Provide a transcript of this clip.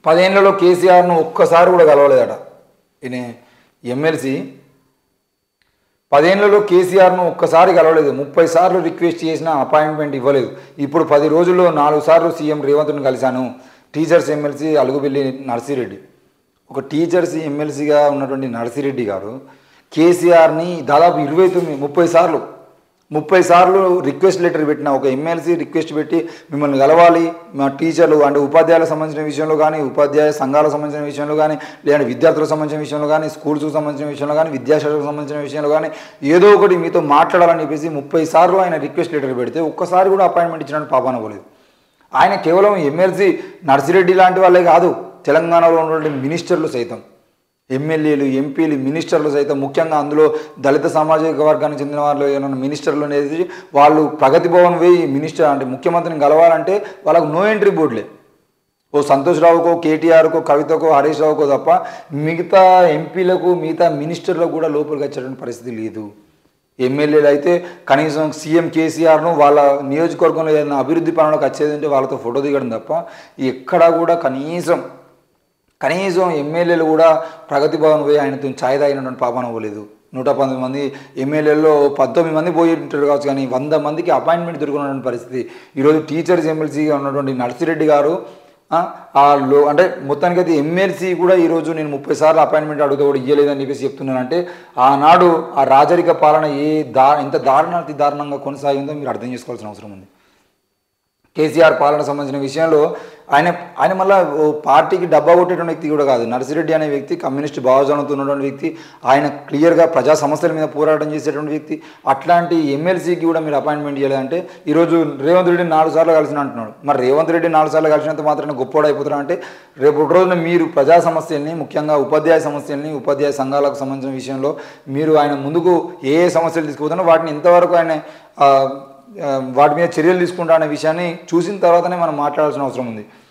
పదేళ్లలో కేసీఆర్ను ఒక్కసారి కూడా కలవలేదట ఈయన ఎమ్మెల్సీ పదేళ్లలో కేసీఆర్ను ఒక్కసారి కలవలేదు ముప్పై సార్లు రిక్వెస్ట్ చేసినా అపాయింట్మెంట్ ఇవ్వలేదు ఇప్పుడు పది రోజుల్లో నాలుగు సార్లు సీఎం రేవంత్ని కలిశాను టీచర్స్ ఎమ్మెల్సీ అలుగుబిల్లి నర్సిరెడ్డి ఒక టీచర్స్ ఎమ్మెల్సీగా ఉన్నటువంటి నర్సిరెడ్డి గారు కేసీఆర్ని దాదాపు ఇరవై తొమ్మిది ముప్పై సార్లు ముప్పై సార్లు రిక్వెస్ట్ లెటర్ పెట్టిన ఒక ఎమ్మెల్సీ రిక్వెస్ట్ పెట్టి మిమ్మల్ని కలవాలి మా టీచర్లు అంటే ఉపాధ్యాయులకు సంబంధించిన విషయంలో కానీ ఉపాధ్యాయ సంఘాలకు సంబంధించిన విషయంలో కానీ లేదంటే విద్యార్థులకు సంబంధించిన విషయంలో కానీ స్కూల్స్కి సంబంధించిన విషయంలో కానీ విద్యాశాఖకు సంబంధించిన విషయంలో కానీ ఏదో ఒకటి మీతో మాట్లాడాలని చెప్పేసి ముప్పై సార్లు ఆయన రిక్వెస్ట్ లెటర్ పెడితే ఒక్కసారి కూడా అపాయింట్మెంట్ ఇచ్చినట్టు పాపాన పోలేదు ఆయన కేవలం ఎమ్మెల్సీ నర్సిరెడ్డి లాంటి వాళ్ళే కాదు తెలంగాణలో ఉన్నటువంటి మినిస్టర్లు సైతం ఎమ్మెల్యేలు ఎంపీలు మినిస్టర్లు సైతం ముఖ్యంగా అందులో దళిత సామాజిక వర్గానికి చెందిన వాళ్ళు ఏమైనా మినిస్టర్లు అనేది వాళ్ళు ప్రగతి భవన్ పోయి మినిస్టర్ అంటే ముఖ్యమంత్రిని కలవాలంటే వాళ్ళకు నో ఎంట్రీ బోర్డులే ఓ సంతోష్ రావుకో కేటీఆర్కో కవితకో హరీష్ రావుకో తప్ప మిగతా ఎంపీలకు మిగతా మినిస్టర్లకు కూడా లోపలికి వచ్చేటువంటి పరిస్థితి లేదు ఎమ్మెల్యేలు అయితే కనీసం సీఎం కేసీఆర్ను వాళ్ళ నియోజకవర్గంలో ఏదైనా అభివృద్ధి పనులకు వచ్చేది అంటే వాళ్ళతో ఫోటో దిగడం తప్ప ఎక్కడా కూడా కనీసం కనీసం ఎమ్మెల్యేలు కూడా ప్రగతి భవన్ పోయి ఆయనతో ఛాయ్ తాగినటువంటి పాపన పోలేదు నూట పంతొమ్మిది మంది ఎమ్మెల్యేల్లో పంతొమ్మిది మంది పోయి ఉంటారు కావచ్చు కానీ వంద మందికి అపాయింట్మెంట్ దొరుకున్నటువంటి పరిస్థితి ఈరోజు టీచర్స్ ఎమ్మెల్సీగా ఉన్నటువంటి నర్సిరెడ్డి గారు ఆ, ఆ లో అంటే మొత్తానికి అయితే ఎమ్మెల్సీ కూడా ఈరోజు నేను ముప్పై సార్లు అపాయింట్మెంట్ అడిగితే కూడా ఇవ్వలేదని చెప్పేసి చెప్తున్నానంటే ఆనాడు ఆ రాజరిక పాలన ఏ దా ఎంత దారుణాతి దారుణంగా కొనసాగిందో మీరు అర్థం చేసుకోవాల్సిన అవసరం ఉంది కేసీఆర్ పాలన సంబంధించిన విషయంలో ఆయన ఆయన మళ్ళీ ఓ పార్టీకి డబ్బా కొట్టేటువంటి వ్యక్తి కూడా కాదు నర్సిరెడ్డి అనే వ్యక్తి కమ్యూనిస్ట్ భావజాలంతో ఉన్నటువంటి వ్యక్తి ఆయన క్లియర్గా ప్రజా సమస్యల మీద పోరాటం చేసేటువంటి వ్యక్తి అట్లాంటి ఎమ్మెల్సీకి కూడా మీరు అపాయింట్మెంట్ చేయలేదంటే ఈరోజు రేవంత్ రెడ్డి నాలుగు సార్లు కలిసిన అంటున్నాడు మరి రేవంత్ రెడ్డి నాలుగు సార్లు కలిసినంత మాత్రాన గొప్పవాడు అయిపోతారా అంటే రేపు ఒక రోజున మీరు ప్రజా సమస్యల్ని ముఖ్యంగా ఉపాధ్యాయ సమస్యల్ని ఉపాధ్యాయ సంఘాలకు సంబంధించిన విషయంలో మీరు ఆయన ముందుకు ఏ ఏ సమస్యలు తీసుకుపోతున్నారో వాటిని ఎంతవరకు ఆయన ఆ, ఆ, వాటి మీద చర్యలు తీసుకుంటా అనే విషయాన్ని చూసిన తర్వాతనే మనం మాట్లాడాల్సిన అవసరం ఉంది